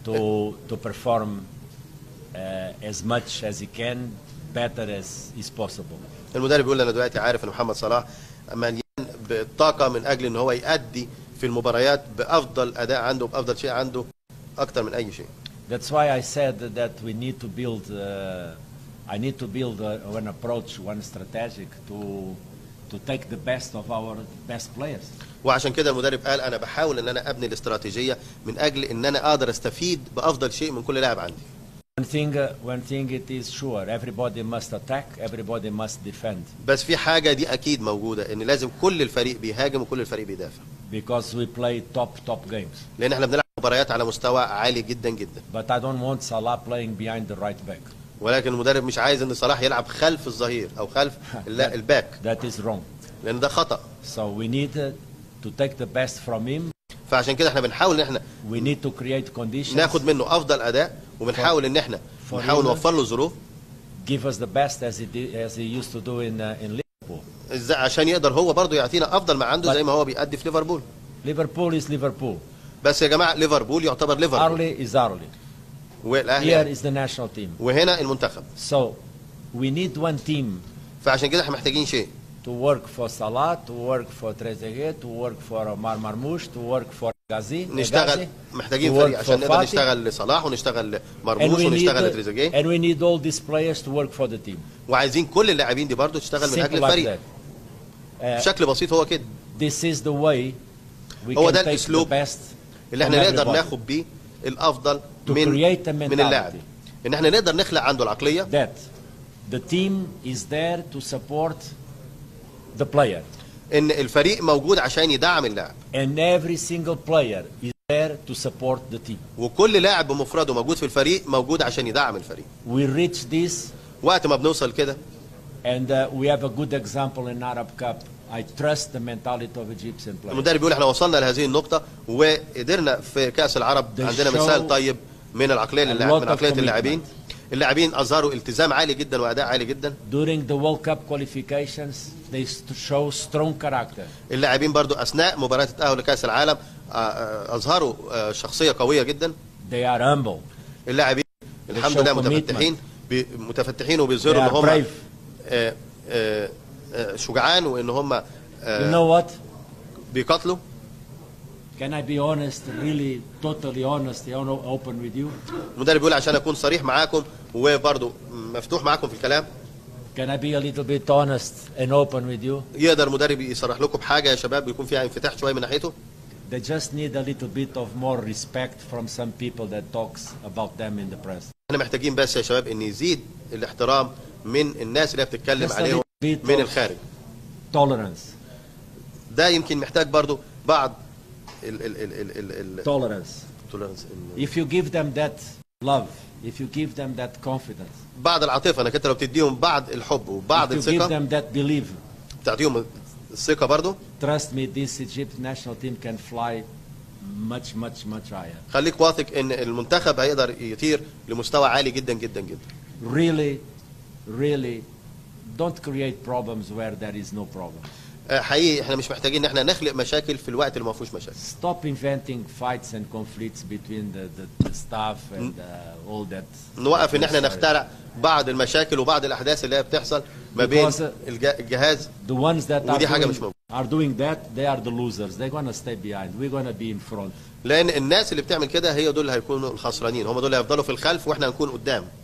to to perform uh, as much as he can, better as is possible. المدرب بيقول انا دلوقتي عارف ان محمد صلاح مليان بالطاقه من اجل ان هو يأدي في المباريات بافضل اداء عنده بافضل شيء عنده اكتر من اي شيء That's why I said that we need to build. Uh, I need to build uh, one approach, one strategic to to take the best of our best players. وعشان كده المدرب قال انا بحاول ان انا ابني الاستراتيجيه من اجل ان انا اقدر استفيد بافضل شيء من كل لاعب عندي One thing, uh, one thing it is sure, everybody must attack, everybody must defend, بس في حاجه دي اكيد موجوده ان لازم كل الفريق بيهاجم وكل الفريق بيدافع because we play top top games. لان احنا بنلعب مباريات على مستوى عالي جدا جدا But I don't want Salah playing behind the right back. ولكن المدرب مش عايز ان صلاح يلعب خلف الظهير او خلف الل- الباك That is wrong. لان ده خطا So we need uh, to take the best from him. فعشان كده احنا بنحاول ان احنا We need to create conditions. ناخد منه افضل اداء وبنحاول ان احنا For نحاول him. نوفر له ظروف give us the best as he did, as he used to do in uh, in Liverpool. ازاي عشان يقدر هو برضه يعطينا افضل ما عنده But- زي ما هو بيأدي في ليفربول Liverpool is Liverpool. بس يا جماعه ليفربول يعتبر ليفربول Arley is Arley. Here والاهلي is the national team. وهنا المنتخب So we need one team فعشان كده احنا محتاجين شيء to work for Salah, to work for Trezeguet, to work for Omar Marmoush, to work for Ghazi, نشتغل Ghazi, محتاجين to فريق work عشان for نقدر Fati. نشتغل لصلاح ونشتغل and لمرموش we need ونشتغل لتريزيجيه and we need all these players to work for the team. وعايزين كل اللاعبين دي برضه تشتغل من Simple اجل like الفريق that. Uh, بشكل بسيط هو كده this is the way we هو can ده take the الأسلوب best اللي from احنا نقدر everybody. ناخد بيه الافضل To من create a من mentality. اللاعب ان احنا نقدر نخلق عنده العقليه that the team is there to support the player ان الفريق موجود عشان يدعم اللاعب and every single player is there to support the team. وكل لاعب بمفرده موجود في الفريق موجود عشان يدعم الفريق We reach this وقت ما بنوصل كده and uh, we have a good example in Arab Cup. I trust the mentality of Egyptian players. المدرب بيقول احنا وصلنا لهذه النقطه وقدرنا في كاس العرب They عندنا show مثال طيب من العقليه a للاعب lot من of عقليه commitment. اللاعبين اللاعبين اظهروا التزام عالي جدا واداء عالي جدا During the World Cup qualifications, they st- show strong character. اللاعبين برضو اثناء مباراه التاهل لكاس العالم آه، آه، اظهروا آه، شخصيه قويه جدا They are humble. اللاعبين الحمد show لله commitment. متفتحين بي- متفتحين They وبيظهروا ان are هم brave. آه، آه، آه، شجعان وان هم You آه، know what? بيقاتلوا Can I be honest, really, totally honest, you know, open with you? المدرب بيقول عشان اكون صريح معاكم وبرضو مفتوح معاكم في الكلام Can I be a little bit honest and open with you? يقدر المدرب يصرح لكم بحاجه يا شباب بيكون فيها انفتاح شويه من ناحيته They just need a little bit of more respect from some people that talks about them in the press. احنا محتاجين بس يا شباب ان يزيد الاحترام من الناس اللي هي بتتكلم Just a عليهم little bit من of- الخارج Tolerance. ده يمكن محتاج برضو بعض ال ال ال ال ال ال Tolerance. tolerance، ال- If you give them that love, if you give them that confidence, بعض العاطفه انك انت لو بتديهم بعض الحب وبعض if you give الثقه them that belief, تعطيهم الثقه برضو trust me, this Egypt national team can fly much, much, much higher. خليك واثق ان المنتخب هيقدر يطير لمستوى عالي جدا جدا جدا Really, really, don't create problems where there is no problem. آه، حقيقي احنا مش محتاجين ان احنا نخلق مشاكل في الوقت اللي ما فيهوش مشاكل Stop inventing fights and conflicts between the, the, the staff and uh, all that. نوقف ان احنا Sorry. نخترع بعض المشاكل وبعض الاحداث اللي هي بتحصل ما بين Because, uh, الج- الجهاز The ones that are ودي حاجة doing, مش موجودة. are doing that, they are the losers. They're going to stay behind. We're going to be in front. لان الناس اللي بتعمل كده هي دول اللي هيكونوا الخسرانين هم دول اللي هيفضلوا في الخلف واحنا هنكون قدام